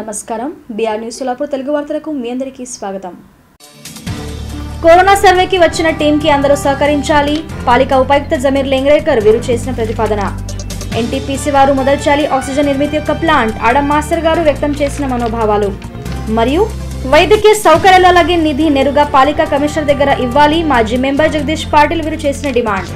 నమస్కారం BR news Solapur Telugu వార్తలకు మీ అందరికీ స్వాగతం కరోనా సర్వేకి వచ్చిన టీంకి అందరూ సహకరించాలి పాలిక ఉపాయుక్త జమీర్ లెంగ్రేకర్ వీరు చేసిన ప్రతిపాదన ఎన్టీపీసీ వారు మొదలుచాలి ఆక్సిజన్ నిర్మితి యొక్క ప్లాంట్ ఆడం మాస్టర్ గారు వ్యక్తం చేసిన మనోభావాలు మరియు వైద్యకీయ సౌకర్యాలు అలాగే నిధి నేరుగా పాలిక కమిషనర్ దగ్గర ఇవ్వాలి మాజీ మెంబర్ జగదీష్ పాటిల్ వీరు చేసిన డిమాండ్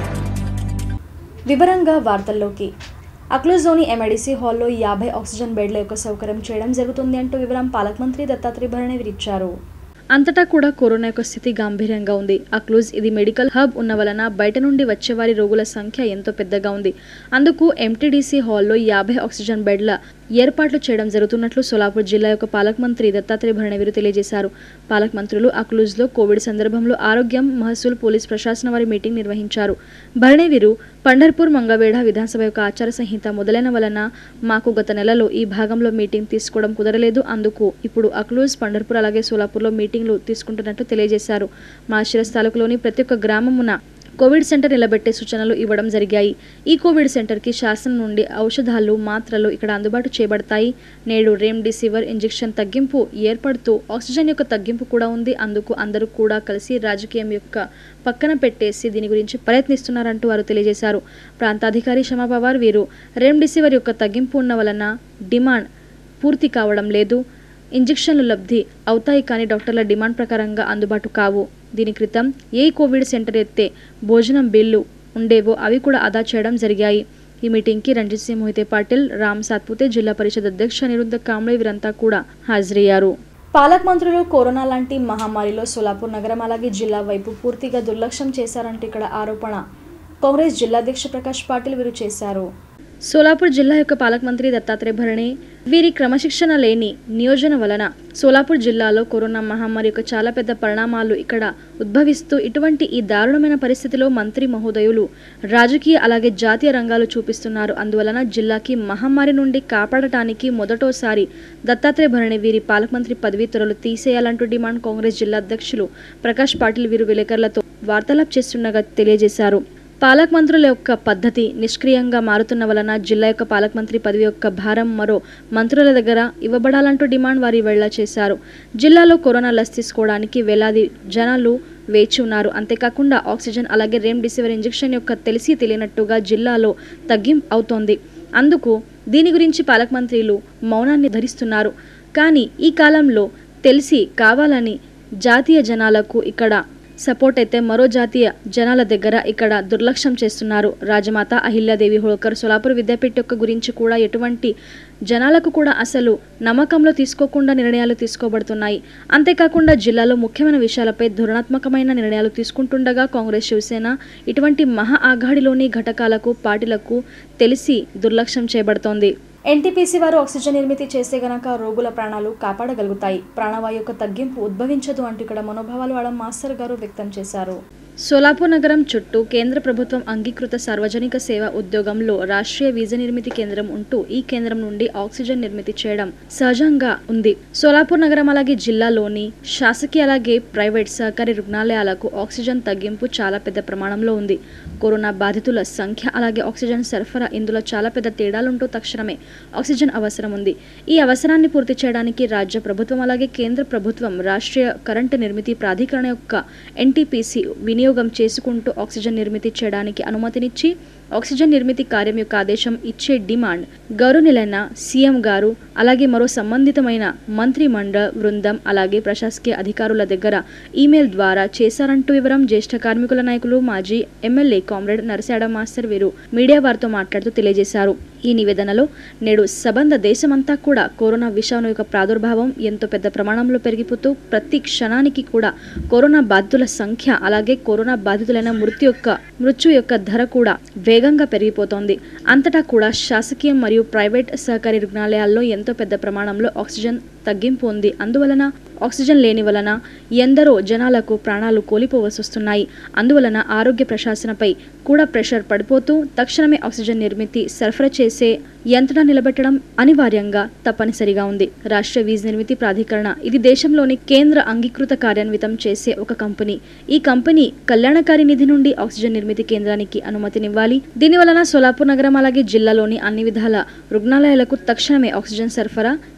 వివరంగా వార్తల్లోకి అక్లూజోని ఎంఐడిసి హాల్లో యాభై ఆక్సిజన్ బెడ్ల యొక్క సౌకర్యం చేయడం జరుగుతుంది అంటూ వివరం పాలక మంత్రి దత్తాత్రేయ భరణి విరిచ్చారు అంతటా కూడా కరోనా యొక్క స్థితి గంభీరంగా ఉంది అక్లూజ్ ఇది మెడికల్ హబ్ ఉన్న వలన బయట నుండి వచ్చేవారి రోగుల సంఖ్య ఎంతో పెద్దగా ఉంది అందుకు ఎంటీడీసీ హాల్లో యాభై ఆక్సిజన్ బెడ్ల ఏర్పాట్లు చేయడం జరుగుతున్నట్లు సోలాపూర్ జిల్లా యొక్క పాలక మంత్రి దత్తాత్రేయ భరణవీరు తెలియజేశారు పాలక మంత్రులు అక్లూజ్లో కోవిడ్ సందర్భంలో ఆరోగ్యం మహసూల్ పోలీస్ ప్రశాసన వారి మీటింగ్ నిర్వహించారు భరణవీరు పండర్పూర్ మంగవేడ విధానసభ యొక్క ఆచార సంహిత మొదలైన వలన మాకు గత నెలలో ఈ భాగంలో మీటింగ్ తీసుకోవడం కుదరలేదు అందుకు ఇప్పుడు అక్లూజ్ పండర్పూర్ అలాగే సోలాపూర్లో మీటింగ్లు తీసుకుంటున్నట్టు తెలియజేశారు మా శిరస్ తాలూకులోని ప్రతి ఒక్క గ్రామమున కోవిడ్ సెంటర్ నిలబెట్టే సూచనలు ఇవ్వడం జరిగాయి ఈ కోవిడ్ సెంటర్కి శాసనం నుండి ఔషధాలు మాత్రలు ఇక్కడ అందుబాటు చేయబడతాయి నేడు రెమ్డెసివిర్ ఇంజెక్షన్ తగ్గింపు ఏర్పడుతూ ఆక్సిజన్ యొక్క తగ్గింపు కూడా ఉంది అందుకు అందరూ కూడా కలిసి రాజకీయం యొక్క పక్కన పెట్టేసి దీని గురించి ప్రయత్నిస్తున్నారంటూ వారు తెలియజేశారు ప్రాంతాధికారి క్షమాపవార్ వీరు రెమ్డెసివిర్ యొక్క తగ్గింపు ఉన్న వలన డిమాండ్ పూర్తి కావడం లేదు ఇంజెక్షన్లు లబ్ధి అవుతాయి కానీ డాక్టర్ల డిమాండ్ ప్రకారంగా అందుబాటు కావు దీని క్రితం ఏ కోవిడ్ సెంటర్ ఎత్తే భోజనం బిల్లు ఉండేవో అవి కూడా అదా చేయడం జరిగాయి ఈ మీటింగ్కి రంజిత్ సింగ్ మొహితే పాటిల్ రామ్ సాత్పుతే జిల్లా పరిషత్ అధ్యక్ష నిరుద్ధ కాంబ్లే వీరంతా కూడా హాజరయ్యారు పాలక మంత్రులు కరోనా లాంటి మహమ్మారిలో సోలాపూర్ నగరం అలాగే జిల్లా వైపు పూర్తిగా దుర్లక్ష్యం చేశారంటే ఇక్కడ ఆరోపణ కాంగ్రెస్ జిల్లాధ్యక్ష ప్రకాష్ పాటిల్ వీరు చేశారు సోలాపూర్ జిల్లా యొక్క పాలక మంత్రి దత్తాత్రేయ భరణి వీరి క్రమశిక్షణ లేని నియోజన వలన సోలాపూర్ జిల్లాలో కరోనా మహమ్మారి యొక్క చాలా పెద్ద పరిణామాలు ఇక్కడ ఉద్భవిస్తూ ఇటువంటి ఈ దారుణమైన పరిస్థితిలో మంత్రి మహోదయులు రాజకీయ అలాగే జాతీయ రంగాలు చూపిస్తున్నారు అందువలన జిల్లాకి మహమ్మారి నుండి కాపాడటానికి మొదటోసారి దత్తాత్రేయ భరణి వీరి పాలక మంత్రి పదవి త్వరలు తీసేయాలంటూ డిమాండ్ కాంగ్రెస్ జిల్లా అధ్యక్షులు ప్రకాష్ పాటిల్ వీరు విలేకరులతో వార్తాలాప్ చేస్తుండగా తెలియజేశారు పాలక మంత్రుల యొక్క పద్ధతి నిష్క్రియంగా మారుతున్న వలన జిల్లా యొక్క పాలక మంత్రి పదవి యొక్క భారం మరో మంత్రుల దగ్గర ఇవ్వబడాలంటూ డిమాండ్ వారి వెళ్లా చేశారు జిల్లాలో కరోనా లస్ తీసుకోవడానికి వేలాది జనాలు వేచి ఉన్నారు అంతేకాకుండా ఆక్సిజన్ అలాగే రెమ్డెసివిర్ ఇంజెక్షన్ యొక్క తెలిసి తెలియనట్టుగా జిల్లాలో తగ్గింపు అవుతోంది అందుకు దీని గురించి పాలక మంత్రులు మౌనాన్ని ధరిస్తున్నారు కానీ ఈ కాలంలో తెలిసి కావాలని జాతీయ జనాలకు ఇక్కడ సపోర్ట్ అయితే మరో జాతీయ జనాల దగ్గర ఇక్కడ దుర్లక్ష్యం చేస్తున్నారు రాజమాత అహిల్యాదేవి హోల్కర్ సోలాపూర్ విద్యాపీఠ యొక్క గురించి కూడా ఎటువంటి జనాలకు కూడా అసలు నమ్మకంలో తీసుకోకుండా నిర్ణయాలు తీసుకోబడుతున్నాయి అంతేకాకుండా జిల్లాలో ముఖ్యమైన విషయాలపై ధోరణాత్మకమైన నిర్ణయాలు తీసుకుంటుండగా కాంగ్రెస్ శివసేన ఇటువంటి మహా ఆఘాడిలోని ఘటకాలకు పార్టీలకు తెలిసి దుర్లక్ష్యం చేయబడుతోంది ఎన్టీపీసీ వారు ఆక్సిజన్ నిర్మితి చేస్తే గనక రోగుల ప్రాణాలు కాపాడగలుగుతాయి ప్రాణవాయు యొక్క తగ్గింపు ఉద్భవించదు అంటూ ఇక్కడ మనోభావాలు ఆడ మాస్టర్ గారు వ్యక్తం చేశారు సోలాపూర్ నగరం చుట్టూ కేంద్ర ప్రభుత్వం అంగీకృత సార్వజనిక సేవ ఉద్యోగంలో రాష్ట్రీయ వీజ నిర్మితి కేంద్రం ఉంటూ ఈ కేంద్రం నుండి ఆక్సిజన్ నిర్మితి చేయడం సహజంగా ఉంది సోలాపూర్ నగరం అలాగే జిల్లాలోని శాసకీయ అలాగే ప్రైవేట్ సహకారి రుగ్ణాలయాలకు ఆక్సిజన్ తగ్గింపు చాలా పెద్ద ప్రమాణంలో ఉంది కరోనా బాధితుల సంఖ్య అలాగే ఆక్సిజన్ సరఫరా ఇందులో చాలా పెద్ద తేడాలుంటూ తక్షణమే ఆక్సిజన్ అవసరం ఉంది ఈ అవసరాన్ని పూర్తి చేయడానికి రాజ్య ప్రభుత్వం అలాగే కేంద్ర ప్రభుత్వం రాష్ట్రీయ కరెంటు నిర్మితి ప్రాధికరణ యొక్క ఎన్టీపీసీ వినియోగం చేసుకుంటూ ఆక్సిజన్ నిర్మితి చేయడానికి అనుమతినిచ్చి ఆక్సిజన్ నిర్మితి కార్యం యొక్క ఆదేశం ఇచ్చే డిమాండ్ గౌరవనీయులైన సీఎం గారు అలాగే మరో సంబంధితమైన మంత్రి మండల బృందం అలాగే ప్రశాసకీయ అధికారుల దగ్గర ఈమెయిల్ ద్వారా చేశారంటూ వివరం జ్యేష్ఠ కార్మికుల నాయకులు మాజీ ఎమ్మెల్యే కామ్రేడ్ నరసాడ మాస్టర్ వీరు మీడియా వారితో మాట్లాడుతూ తెలియజేశారు ఈ నివేదనలో నేడు సబంధ దేశమంతా కూడా కరోనా విషాణు యొక్క ప్రాదుర్భావం ఎంతో పెద్ద ప్రమాణంలో పెరిగిపోతూ ప్రతి క్షణానికి కూడా కరోనా బాధితుల సంఖ్య అలాగే కరోనా బాధితులైన మృత్యు యొక్క మృత్యు యొక్క ధర కూడా వేగంగా పెరిగిపోతోంది అంతటా కూడా శాసకీయ మరియు ప్రైవేట్ సహకారి రుగ్ణాలయాల్లో ఎంతో పెద్ద ప్రమాణంలో ఆక్సిజన్ తగ్గింపు ఉంది అందువలన ఆక్సిజన్ లేని వలన ఎందరో జనాలకు ప్రాణాలు కోల్పోవలసి వస్తున్నాయి అందువలన ఆరోగ్య ప్రశాసనపై కూడా ప్రెషర్ పడిపోతూ తక్షణమే ఆక్సిజన్ నిర్మితి సరఫరా చేసే యంత్రాన్ని నిలబెట్టడం అనివార్యంగా తప్పనిసరిగా ఉంది రాష్ట్ర వీజ్ నిర్మితి ప్రాధికరణ ఇది దేశంలోని కేంద్ర అంగీకృత కార్యాన్వితం చేసే ఒక కంపెనీ ఈ కంపెనీ కళ్యాణకారి నిధి నుండి ఆక్సిజన్ నిర్మితి కేంద్రానికి అనుమతినివ్వాలి దీని వలన సోలాపూర్ నగరం అలాగే జిల్లాలోని అన్ని విధాల రుగ్ణాలయాలకు తక్షణమే ఆక్సిజన్ సరఫరా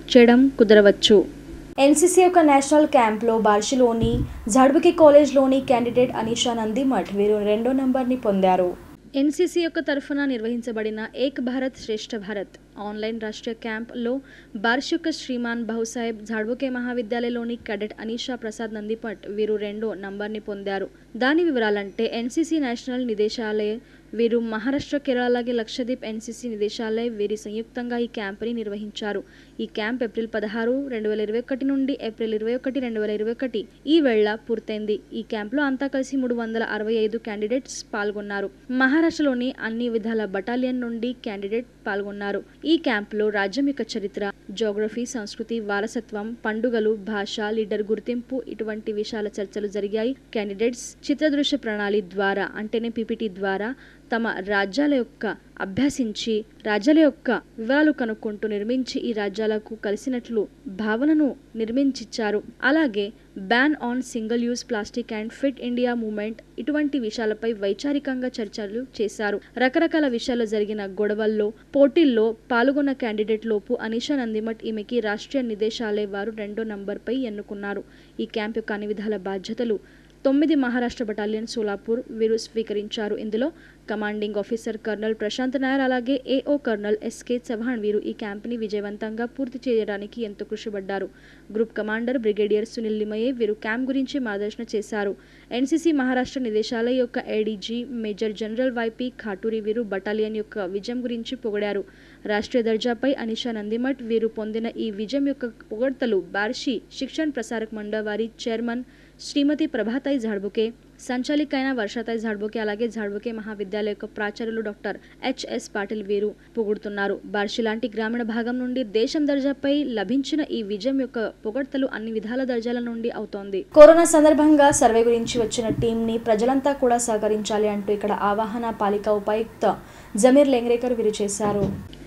చేయడం కుదరవచ్చు ఎన్సీసీ యొక్క నేషనల్ క్యాంప్లో బార్షిలోని జాడ్బుకి కాలేజ్లోని క్యాండిడేట్ అనీషా నందిమఠ్ వీరు రెండో నంబర్ని పొందారు ఎన్సీసీ యొక్క తరఫున నిర్వహించబడిన ఏక్ భారత్ శ్రేష్ఠ భారత్ ఆన్లైన్ రాష్ట్రీయ క్యాంప్లో బార్ష్ యొక్క శ్రీమాన్ బహుసాహెబ్ జాడ్బుకే మహావిద్యాలయంలోని క్యాడెట్ అనీషా ప్రసాద్ నందిపట్ వీరు రెండో నంబర్ని పొందారు దాని వివరాలంటే ఎన్సీసీ నేషనల్ నిదేశాలయ వీరు మహారాష్ట్ర కేరళ అలాగే లక్షద్వీప్ ఎన్సీసీ నిదేశాలయ వీరి సంయుక్తంగా ఈ క్యాంప్ని నిర్వహించారు ఈ క్యాంప్ ఏప్రిల్ పదహారు రెండు వేల ఇరవై ఒకటి నుండి ఏప్రిల్ ఇరవై ఒకటి రెండు వేల ఇరవై ఒకటి ఈ వేళ పూర్తయింది ఈ క్యాంప్లో అంతా కలిసి మూడు వందల అరవై ఐదు క్యాండిడేట్స్ పాల్గొన్నారు మహారాష్ట్రలోని అన్ని విధాల బటాలియన్ నుండి క్యాండిడేట్ పాల్గొన్నారు ఈ క్యాంప్లో రాజ్యం యొక్క చరిత్ర జోగ్రఫీ సంస్కృతి వారసత్వం పండుగలు భాష లీడర్ గుర్తింపు ఇటువంటి విషయాల చర్చలు జరిగాయి క్యాండిడేట్స్ చిత్రదృశ్య ప్రణాళి ద్వారా అంటేనే పీపీటీ ద్వారా తమ రాజ్యాల యొక్క అభ్యసించి రాజ్యాల యొక్క వివరాలు కనుక్కుంటూ నిర్మించి ఈ రాజ్యాలకు కలిసినట్లు భావనను నిర్మించిచ్చారు అలాగే ban on single use plastic and fit India movement ఇటువంటి విషయాలపై వైచారికంగా చర్చలు చేశారు రకరకాల విషయాల్లో జరిగిన గొడవల్లో పోటీల్లో పాల్గొన్న క్యాండిడేట్ లోపు అనీషా నందిమఠ్ ఈమెకి రాష్ట్రీయ నిదేశాలయ వారు రెండో నంబర్పై ఎన్నుకున్నారు ఈ క్యాంప్ యొక్క అన్ని విధాల బాధ్యతలు తొమ్మిది మహారాష్ట్ర బటాలియన్ సోలాపూర్ వీరు స్వీకరించారు ఇందులో commanding officer colonel Prashant Nair అలాగే ఏఓ కర్నల్ ఎస్కే చౌహాన్ వీరు ఈ క్యాంప్ని విజయవంతంగా పూర్తి చేయడానికి ఎంతో కృషిపడ్డారు group commander brigadier Sunil Limaye వీరు క్యాంప్ గురించి మార్గదర్శన చేశారు ఎన్సీసీ మహారాష్ట్ర నిదేశాలయ యొక్క ADG major general YP Khaturi వీరు బటాలియన్ యొక్క విజయం గురించి పొగిడారు రాష్ట్రీయ దర్జాపై అనిషా నందిమఠ్ వీరు పొందిన ఈ విజయం యొక్క పొగడ్తలు బార్షి శిక్షణ్ ప్రసారక్ మండలి వారి చైర్మన్ శ్రీమతి ప్రభాతాయి జాడ్బుకే సంచాలికైన వర్షాతాయి జాడ్బుకే అలాగే జాడ్బుకే మహావిద్యాలయ యొక్క ప్రాచార్యులు డాక్టర్ హెచ్ఎస్ పాటిల్ వీరు పొగుడుతున్నారు బార్షి లాంటి గ్రామీణ భాగం నుండి దేశం దర్జాపై లభించిన ఈ విజయం యొక్క పొగడ్తలు అన్ని విధాల దర్జాల నుండి అవుతోంది కరోనా సందర్భంగా సర్వే గురించి వచ్చిన టీం ని ప్రజలంతా కూడా సహకరించాలి అంటూ ఇక్కడ ఆవాహన పాలిక ఉపాయుక్త జమీర్ లెంగ్రేకర్ వీరు చేశారు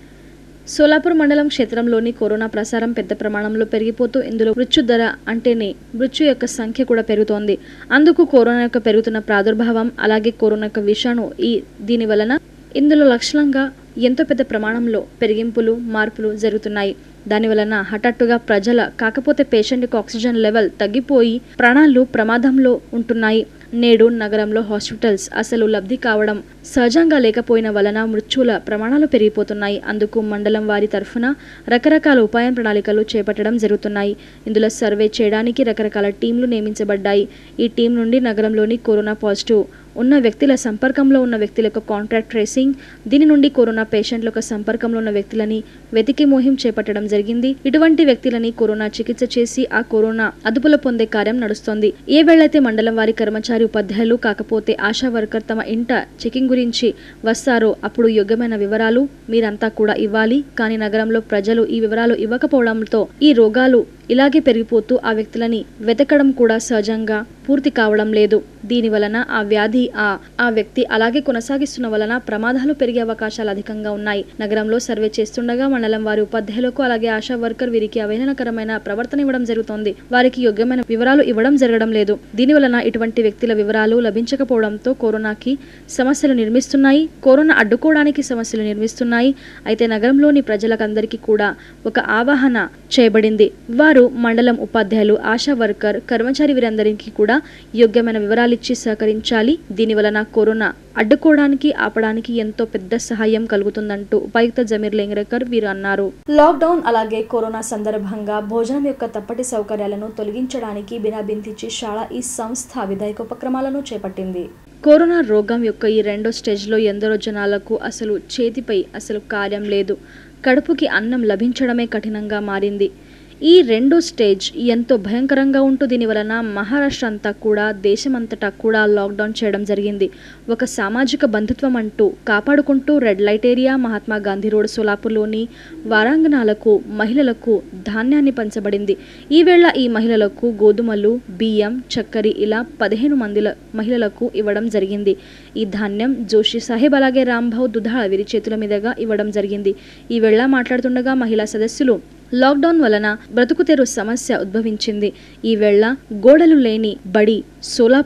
సోలాపూర్ మండలం క్షేత్రంలోని కరోనా ప్రసారం పెద్ద ప్రమాణంలో పెరిగిపోతూ ఇందులో మృత్యు ధర అంటేనే మృత్యు యొక్క సంఖ్య కూడా పెరుగుతోంది అందుకు కరోనా యొక్క పెరుగుతున్న ప్రాదుర్భావం అలాగే కరోనా యొక్క విషాణు ఈ దీని వలన ఇందులో లక్షణంగా ఎంతో పెద్ద ప్రమాణంలో పెరిగింపులు మార్పులు జరుగుతున్నాయి దాని వలన హఠాత్తుగా ప్రజల కాకపోతే పేషెంట్ యొక్క ఆక్సిజన్ లెవెల్ తగ్గిపోయి ప్రాణాలు ప్రమాదంలో ఉంటున్నాయి నేడు నగరంలో హాస్పిటల్స్ అసలు లబ్ధి కావడం సహజంగా లేకపోయిన వలన మృత్యుల ప్రమాణాలు పెరిగిపోతున్నాయి అందుకు మండలం వారి తరఫున రకరకాల ఉపాయ ప్రణాళికలు చేపట్టడం జరుగుతున్నాయి ఇందులో సర్వే చేయడానికి రకరకాల టీంలు నియమించబడ్డాయి ఈ టీం నుండి నగరంలోని కరోనా పాజిటివ్ ఉన్న వ్యక్తుల సంపర్కంలో ఉన్న వ్యక్తుల యొక్క కాంట్రాక్ట్ ట్రేసింగ్ దీని నుండి కరోనా పేషెంట్ల యొక్క సంపర్కంలో ఉన్న వ్యక్తులని వెతికి మోహిం చేపట్టడం జరిగింది ఇటువంటి వ్యక్తులని కరోనా చికిత్స చేసి ఆ కరోనా అదుపులో పొందే కార్యం నడుస్తోంది ఏ వేళైతే మండలం వారి కర్మచారి ఉపాధ్యాయులు కాకపోతే ఆశా వర్కర్ తమ ఇంట చెకింగ్ గురించి వస్తారో అప్పుడు యోగ్యమైన వివరాలు మీరంతా కూడా ఇవ్వాలి కానీ నగరంలో ప్రజలు ఈ వివరాలు ఇవ్వకపోవడంతో ఈ రోగాలు ఇలాగే పెరిగిపోతూ ఆ వ్యక్తులని వెతకడం కూడా సహజంగా పూర్తి కావడం లేదు దీని వలన ఆ వ్యాధి ఆ ఆ వ్యక్తి అలాగే కొనసాగిస్తున్న వలన ప్రమాదాలు పెరిగే అవకాశాలు అధికంగా ఉన్నాయి నగరంలో సర్వే చేస్తుండగా మండలం వారి ఉపాధ్యాయులకు అలాగే ఆశా వర్కర్ వీరికి అవహేళనకరమైన ప్రవర్తన ఇవ్వడం జరుగుతోంది వారికి యోగ్యమైన వివరాలు ఇవ్వడం జరగడం లేదు దీని వలన ఇటువంటి వ్యక్తుల వివరాలు లభించకపోవడంతో కరోనాకి సమస్యలు నిర్మిస్తున్నాయి కరోనా అడ్డుకోవడానికి సమస్యలు నిర్మిస్తున్నాయి అయితే నగరంలోని ప్రజలకందరికీ కూడా ఒక ఆవాహన చేయబడింది వారు మండలం ఉపాధ్యాయులు ఆశా వర్కర్ కర్మచారి వీరందరికీ కూడా యోగ్యమైన వివరాలు ఇచ్చి సహకరించాలి దీని వలన కరోనా అడ్డుకోవడానికి ఆపడానికి ఎంతో పెద్ద సహాయం కలుగుతుందంటూ ఉపాయుక్త జమీర్ లెంగరేకర్ వీరు అన్నారు లాక్డౌన్ అలాగే కరోనా సందర్భంగా భోజనం యొక్క తప్పటి సౌకర్యాలను తొలగించడానికి బినాబింతించి శాల ఈ సంస్థ విధాయక ఉపక్రమాలను చేపట్టింది కరోనా రోగం యొక్క ఈ రెండో స్టేజ్లో ఎందరో జనాలకు అసలు చేతిపై అసలు కార్యం లేదు కడుపుకి అన్నం లభించడమే కఠినంగా మారింది ఈ రెండో స్టేజ్ ఎంతో భయంకరంగా ఉంటూ దీని వలన మహారాష్ట్ర అంతా కూడా దేశమంతటా కూడా లాక్డౌన్ చేయడం జరిగింది ఒక సామాజిక బంధుత్వం అంటూ కాపాడుకుంటూ red light area Mahatma Gandhi road సోలాపూర్లోని వారాంగణాలకు మహిళలకు ధాన్యాన్ని పంచబడింది ఈవేళ ఈ మహిళలకు గోధుమలు బియ్యం చక్కెర ఇలా పదిహేను మంది మహిళలకు ఇవ్వడం జరిగింది ఈ ధాన్యం జోషి సాహెబ్ అలాగే రాంభావ్ దుధాళ వీరి చేతుల మీదుగా ఇవ్వడం జరిగింది ఈ వేళ మాట్లాడుతుండగా మహిళా సదస్సులు లాక్డౌన్ వలన బ్రతుకుతెరు సమస్య ఉద్భవించింది ఈ వేళ గోడలు లేని బడి సోలాపూర్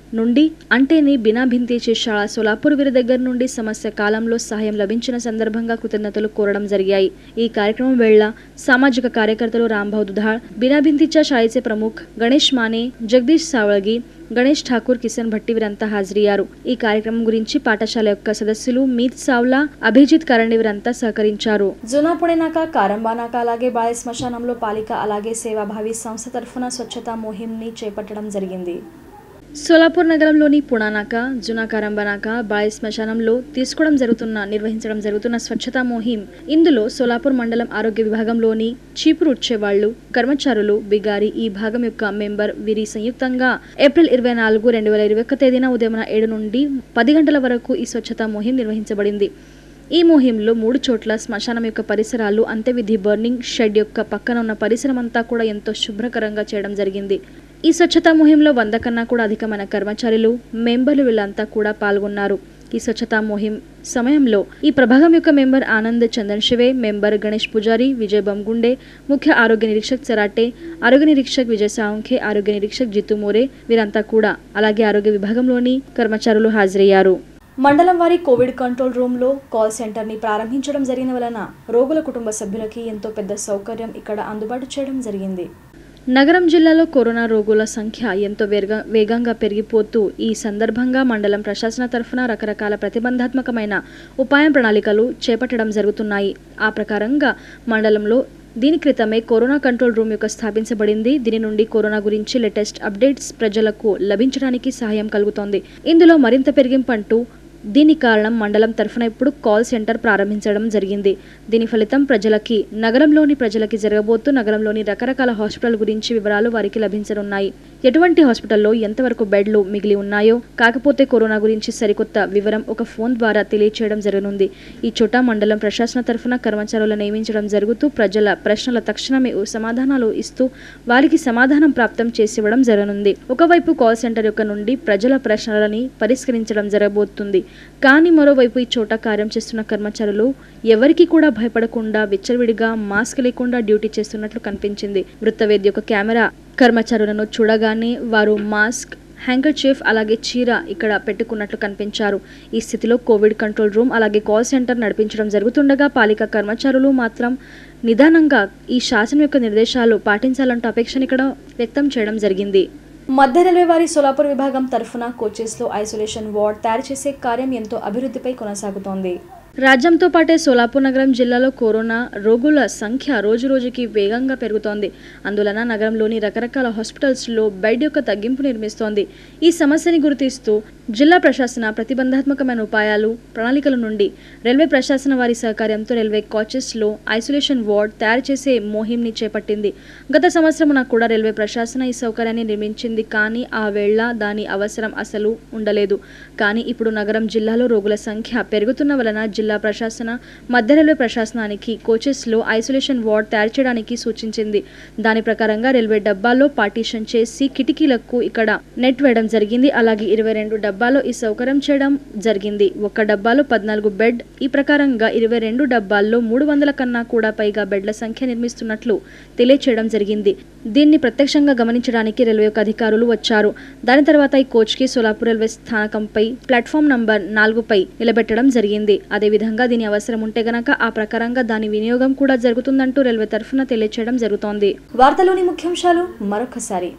నుండి అంటేనే బినాభింతించే శాళ సోలాపూర్ వీరి దగ్గర నుండి సమస్య కాలంలో సహాయం లభించిన సందర్భంగా కృతజ్ఞతలు కోరడం జరిగాయి ఈ కార్యక్రమం వేళ సామాజిక కార్యకర్తలు రాంభావ్ దుధాళ్ బినాభింతిచా శాళీचे ప్రముఖ్ గణేష్ మానే జగదీష్ సావళగి గణేష్ ఠాకూర్ కిషన్ భట్టి వీరంతా హాజరయ్యారు ఈ కార్యక్రమం గురించి పాఠశాల యొక్క సదస్సులు మీత్ సావ్లా అభిజిత్ కరణి వీరంతా సహకరించారు జునా పుణే నాక కారంబా నాక అలాగే బాలయ శ్మశానంలో పాలిక అలాగే సేవాభావి సంస్థ తరఫున స్వచ్ఛతా ముహింని చేపట్టడం జరిగింది సోలాపూర్ నగరంలోని పుణానాక జునా కారంబనాక బాయ్ శ్మశానంలో తీసుకోవడం జరుగుతున్న నిర్వహించడం జరుగుతున్న స్వచ్ఛతా ముహిం ఇందులో సోలాపూర్ మండలం ఆరోగ్య విభాగంలోని చీపురు ఉడ్చేవాళ్లు కర్మచారులు బిగారి ఈ భాగం యొక్క మెంబర్ వీరి సంయుక్తంగా ఏప్రిల్ ఇరవై నాలుగు రెండు వేల ఇరవై ఒక్క తేదీన ఉదయం ఏడు నుండి పది గంటల వరకు ఈ స్వచ్ఛతా ముహిం నిర్వహించబడింది ఈ ముహింలో మూడు చోట్ల శ్మశానం యొక్క పరిసరాలు అంత్యవిధి బర్నింగ్ షెడ్ యొక్క పక్కన ఉన్న పరిసరం అంతా కూడా ఎంతో శుభ్రకరంగా చేయడం జరిగింది ఈ స్వచ్ఛతా ముహింలో వంద కన్నా కూడా అధికమైన కర్మచారులు మెంబర్లు వీళ్ళంతా కూడా పాల్గొన్నారు ఈ స్వచ్ఛతా ముహిం సమయంలో ఈ ప్రభాగం యొక్క మెంబర్ ఆనంద్ చందన్ శివే మెంబర్ గణేష్ పుజారి విజయ్ బమ్గుండే ముఖ్య ఆరోగ్య నిరీక్షక్ చరాటే ఆరోగ్య నిరీక్షక్ విజయ్ సావంఖే ఆరోగ్య నిరీక్షక్ జిత్తు మోరే వీరంతా కూడా అలాగే ఆరోగ్య విభాగంలోని కర్మచారులు హాజరయ్యారు మండలం వారి కోవిడ్ కంట్రోల్ రూమ్లో కాల్ సెంటర్ని ప్రారంభించడం జరిగిన వలన రోగుల కుటుంబ సభ్యులకి ఎంతో పెద్ద సౌకర్యం ఇక్కడ అందుబాటు చేయడం జరిగింది నగరం జిల్లాలో కరోనా రోగుల సంఖ్య ఎంతో వేగ వేగంగా పెరిగిపోతూ ఈ సందర్భంగా మండలం ప్రశాసన తరఫున రకరకాల ప్రతిబంధాత్మకమైన ఉపాయ ప్రణాళికలు చేపట్టడం జరుగుతున్నాయి ఆ ప్రకారంగా మండలంలో దీని క్రితమే కరోనా కంట్రోల్ రూమ్ యొక్క స్థాపించబడింది దీని నుండి కరోనా గురించి లేటెస్ట్ అప్డేట్స్ ప్రజలకు లభించడానికి సహాయం కలుగుతోంది ఇందులో మరింత పెరిగింపంటూ దీని కారణం మండలం తరఫున ఇప్పుడు కాల్ సెంటర్ ప్రారంభించడం జరిగింది దీని ఫలితం ప్రజలకి నగరంలోని ప్రజలకి జరగబోతూ నగరంలోని రకరకాల హాస్పిటల్ గురించి వివరాలు వారికి లభించనున్నాయి ఎటువంటి హాస్పిటల్లో ఎంతవరకు బెడ్లు మిగిలి ఉన్నాయో కాకపోతే కరోనా గురించి సరికొత్త వివరం ఒక ఫోన్ ద్వారా తెలియచేయడం జరగనుంది ఈ చోట మండలం ప్రశాసన తరఫున కర్మచారులను నియమించడం జరుగుతూ ప్రజల ప్రశ్నల తక్షణమే సమాధానాలు ఇస్తూ వారికి సమాధానం ప్రాప్తం చేసివ్వడం జరగనుంది ఒకవైపు కాల్ సెంటర్ యొక్క నుండి ప్రజల ప్రశ్నలని పరిష్కరించడం జరగబోతుంది కానీ మరోవైపు ఈ చోట కార్యం చేస్తున్న కర్మచారులు ఎవరికి కూడా భయపడకుండా విచ్చలవిడిగా మాస్క్ లేకుండా డ్యూటీ చేస్తున్నట్లు కనిపించింది వృత్తవేద్య యొక్క కెమెరా కర్మచారులను చూడగానే వారు మాస్క్ హ్యాంకర్ చీఫ్ అలాగే చీర ఇక్కడ పెట్టుకున్నట్లు కనిపించారు ఈ స్థితిలో కోవిడ్ కంట్రోల్ రూమ్ అలాగే కాల్ సెంటర్ నడిపించడం జరుగుతుండగా పాలిక కర్మచారులు మాత్రం నిదానంగా ఈ శాసనం యొక్క నిర్దేశాలు పాటించాలంటూ అపేక్షను ఇక్కడ వ్యక్తం చేయడం జరిగింది మధ్య రైల్వే వారి సోలాపూర్ విభాగం తరఫున కోచెస్లో ఐసోలేషన్ వార్డ్ తయారు చేసే కార్యం ఎంతో అభివృద్ధిపై కొనసాగుతోంది రాజ్యంతో పాటే సోలాపూర్ నగరం జిల్లాలో కరోనా రోగుల సంఖ్య రోజు రోజుకి వేగంగా పెరుగుతోంది అందువలన నగరంలోని రకరకాల హాస్పిటల్స్లో బెడ్ యొక్క తగ్గింపు నిర్మిస్తోంది ఈ సమస్యని గుర్తిస్తూ జిల్లా ప్రశాసన ప్రతిబంధాత్మకమైన ఉపాయాలు ప్రణాళికల నుండి రైల్వే ప్రశాసన వారి సహకార్యంతో రైల్వే కోచెస్లో ఐసోలేషన్ వార్డ్ తయారు చేసే మోహింని చేపట్టింది గత సంవత్సరమున కూడా రైల్వే ప్రశాసన ఈ సౌకర్యాన్ని నిర్మించింది కానీ ఆ వేళ దాని అవసరం అసలు ఉండలేదు కానీ ఇప్పుడు నగరం జిల్లాలో రోగుల సంఖ్య పెరుగుతున్న వలన జిల్లా ప్రశాసన మధ్య రైల్వే ప్రశాసనానికి కోచెస్లో ఐసోలేషన్ వార్డ్ తయారు చేయడానికి సూచించింది దాని ప్రకారంగా రైల్వే డబ్బాల్లో పార్టీషన్ చేసి కిటికీలకు ఇక్కడ నెట్ వేయడం జరిగింది అలాగే ఇరవై రెండు డబ్బాలో ఈ సౌకర్యం చేయడం జరిగింది ఒక డబ్బాలో పద్నాలుగు బెడ్ ఈ ప్రకారంగా ఇరవై రెండు డబ్బాల్లో మూడు వందల కన్నా కూడా పైగా బెడ్ల సంఖ్య నిర్మిస్తున్నట్లు తెలియచేయడం జరిగింది దీన్ని ప్రత్యక్షంగా గమనించడానికి రైల్వే యొక్క అధికారులు వచ్చారు దాని తర్వాత ఈ కోచ్కి సోలాపూర్ రైల్వే స్థానకంపై ప్లాట్ఫామ్ నంబర్ నాలుగుపై నిలబెట్టడం జరిగింది అదేవిధంగా దీని అవసరం ఉంటే గనక ఆ ప్రకారంగా దాని వినియోగం కూడా జరుగుతుందంటూ రైల్వే తరఫున తెలియచేయడం జరుగుతోంది వార్తలోని ముఖ్యాంశాలు మరొకసారి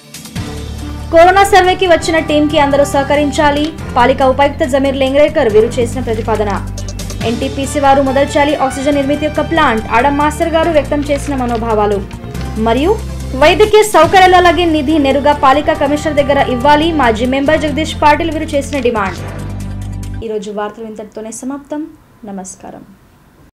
కరోనా సర్వేకి వచ్చిన టీంకి అందరూ సహకరించాలి పాలిక ఉపాయుక్త జమీర్ లెంగ్రేకర్ వీరు చేసిన ప్రతిపాదన ఎన్టీపీసీ వారు మొదల్చాలి ఆక్సిజన్ నిర్మితి యొక్క ప్లాంట్ ఆడం మాస్టర్ గారు వ్యక్తం చేసిన మనోభావాలు మరియు వైద్యకీయ సౌకర్యాలు అలాగే నిధి నేరుగా పాలిక కమిషనర్ దగ్గర ఇవ్వాలి మాజీ మెంబర్ జగదీష్ పాటిల్ వీరు చేసిన డిమాండ్ ఈరోజు వార్తలు ఇంతటితోనే సమాప్తం నమస్కారం